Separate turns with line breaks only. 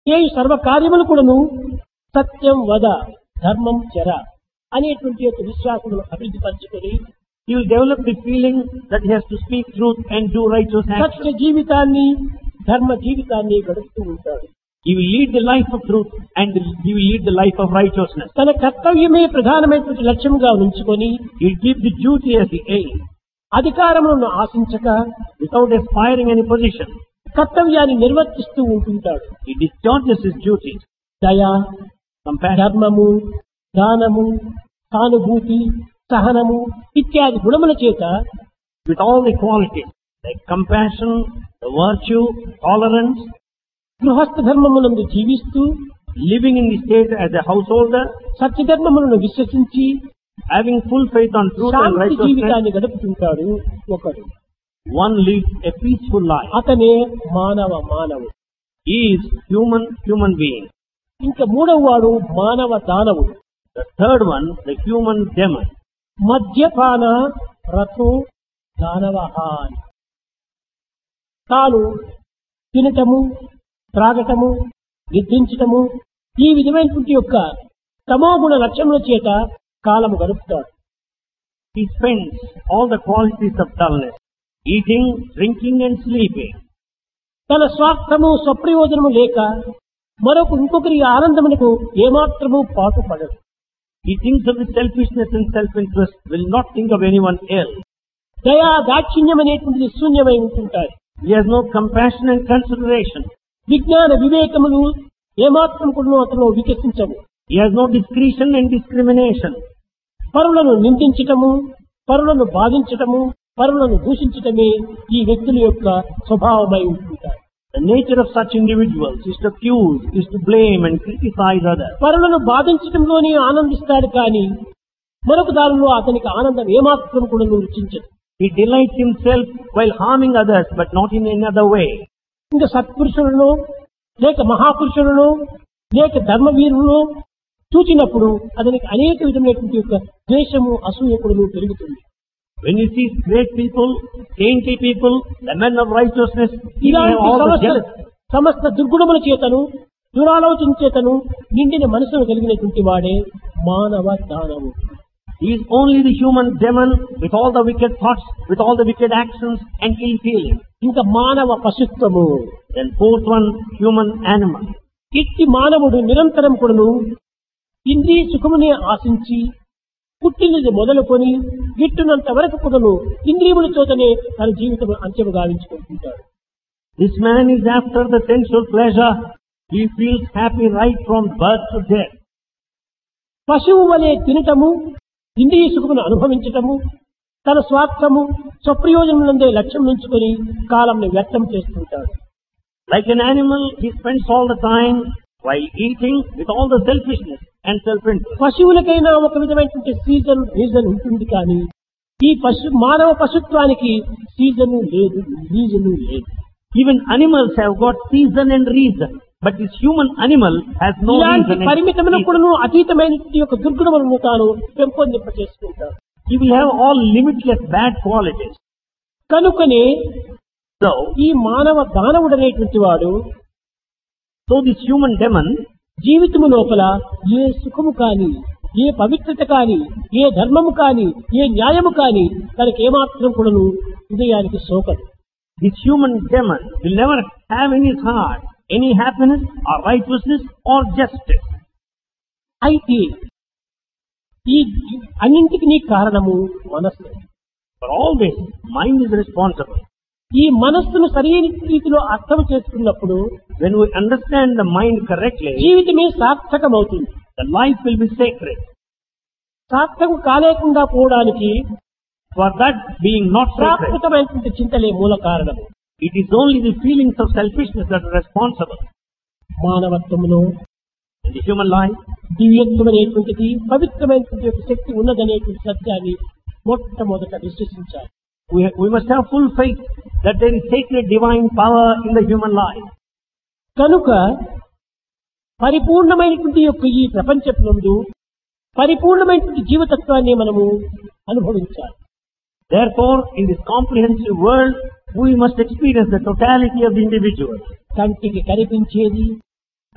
ఏ సర్వ కార్యములు కూడాను సత్యం వద ధర్మం చర అనేటువంటి యొక్క విశ్వాసమును అభివృద్ధి పరచుకొని
He will develop the feeling that he has to speak truth and do righteous
Satya
actions.
జీవితాన్ని ధర్మ జీవితాన్ని గడుపుతూ ఉంటాడు
He will lead the life of truth and he will lead the life of righteousness.
తన కర్తవ్యమే ప్రధానమైనటువంటి లక్ష్యంగా ఉంచుకొని
He will keep the duty as the aim
అధికారములను ఆశించక
without aspiring any position.
కర్తవ్యాన్ని నిర్వర్తిస్తూ ఉంటుంటాడు
He discharges his duties.
దయ
Compassion,
ధర్మము దానము సానుభూతి సహనము ఇత్యాది గుణముల చేత
with all the qualities like compassion, the virtue, tolerance,
గృహస్థ ధర్మమునందు జీవిస్తూ
living in the state as a householder,
సత్యధర్మములను విశ్వసించి
having full faith on truth and
Shanti
righteousness,
జీవితాన్ని గడుపుతుంటాడు ఒకడు
one leads a peaceful life.
అతనే మానవ మానవుడు
He is human, human being.
ఇంకా మూడవ వాడు మానవ దానవుడు
The third one, the human demon.
మద్యపాన రథో దానవ అని తాను తినటము త్రాగటము నిద్రించటము ఈ విధమైనటువంటి యొక్క తమోగుణ లక్ష్యముల చేత కాలము గడుపుతాడు
He spends all the qualities of dullness, eating, drinking and sleeping.
తన స్వార్థము స్వప్రయోజనము లేక మరొక ఇంకొకరి ఆనందమునకు ఏమాత్రము పాటుపడడు
He thinks of his selfishness and self-interest, will not think of anyone else.
దయా దాక్షిణ్యం అనేటువంటిది శూన్యమై ఉంటుంటాయి
He has no compassion and consideration.
విజ్ఞాన వివేకములు ఏమాత్రం కూడా అతను వికసించవు
He has no discretion and discrimination.
పరులను నిందించటము పరులను బాధించటము పరులను దూషించటమే ఈ వ్యక్తుల యొక్క స్వభావమై ఉంటుంటారు
The nature of such individuals is to accuse, is to blame and criticize others.
పరులను బాధించటంలోనే ఆనందిస్తాడు కానీ మరొక దానిలో అతనికి ఆనందం ఏమాత్రం కూడా రుచించదు
He delights himself while harming others, but not in any other way.
ఇంకా సత్పురుషులను లేక మహాపురుషులను లేక ధర్మవీరులను చూచినప్పుడు అతనికి అనేక విధమైనటువంటి యొక్క ద్వేషము అసూయకుడును పెరుగుతుంది
When he sees great people, saintly people, the men of righteousness, he will have
ఇలాంటి
all the
సమస్త
jealousy.
సమస్త దుర్గుణముల చేతను దురాలోచన చేతను నిండిన మనసును కలిగినటువంటి వాడే మానవ దానవు
He is only the human demon with all the wicked thoughts, with all the wicked actions and ill feelings.
ఇంకా మానవ పశుత్వము
Then fourth one, human animal.
ఇట్టి మానవుడు నిరంతరం కూడాను ఇంద్రియ సుఖమునే ఆశించి పుట్టినది మొదలుకొని గిట్టునంత వరకు కూడాను ఇంద్రియముల చోతనే తన జీవితం అంత్యము గావించుకుంటుంటాడు
This man is after the sensual pleasure. He feels happy right from birth to death.
పశువు వలె తినటము ఇంద్రియ సుఖమును అనుభవించటము తన స్వార్థము స్వప్రయోజనములందే లక్ష్యం ఉంచుకొని కాలంని వ్యర్థం చేస్తుంటాడు
Like an animal, he spends all the time while eating with all the selfishness and self-interest.
పశువులకైనా ఒక విధమైనటువంటి సీజన్ రీజన్ ఉంటుంది కానీ ఈ పశు మానవ పశుత్వానికి సీజను లేదు రీజను లేదు
Even animals have got season and reason, but this human animal has no
ఇలాంటి
reason and
పరిమితములకు
reason.
కూడాను అతీతమైనటువంటి యొక్క దుర్గుణములను తాను పెంపొందింప చేసుకుంటాడు
He will have all limitless bad qualities.
కనుకనే
So,
ఈ మానవ దానవుడనేటువంటి వాడు
so this human demon
జీవితము లోపల ఏ సుఖము కాని ఏ పవిత్రత కాని ఏ ధర్మము కాని ఏ న్యాయము కాని తనకి ఏమాత్రం కూడాను హృదయానికి సోకదు
This human demon will never have in his heart any happiness or righteousness or justice.
అయితే ఈ అన్నింటికి నీ కారణము మనస్సు
For all this, mind is responsible.
ఈ మనస్సును సరైన రీతిలో అర్థం చేసుకున్నప్పుడు
When we understand the mind correctly,
జీవితమే సార్థకమవుతుంది
the life will be sacred.
సార్థకం కాలేకుండా పోవడానికి
For that being not sacred,
ప్రాకృతమైనటువంటి చింతలే మూల కారణం
it is only the feelings of selfishness that are responsible.
మానవత్వములో
In the human life,
దివ్యత్వం అనేటువంటిది పవిత్రమైనటువంటి ఒక శక్తి ఉన్నదనేటువంటి సత్యాన్ని మొట్టమొదట విశ్వసించాలి
we, we must have full faith that there is sacred divine power in the human life.
కనుక పరిపూర్ణమైనటువంటి యొక్క ఈ ప్రపంచమునందు పరిపూర్ణమైనటువంటి జీవతత్వాన్ని మనము అనుభవించాలి
Therefore, in this comprehensive world, we must experience the totality of the individual.
కంటికి కనిపించేది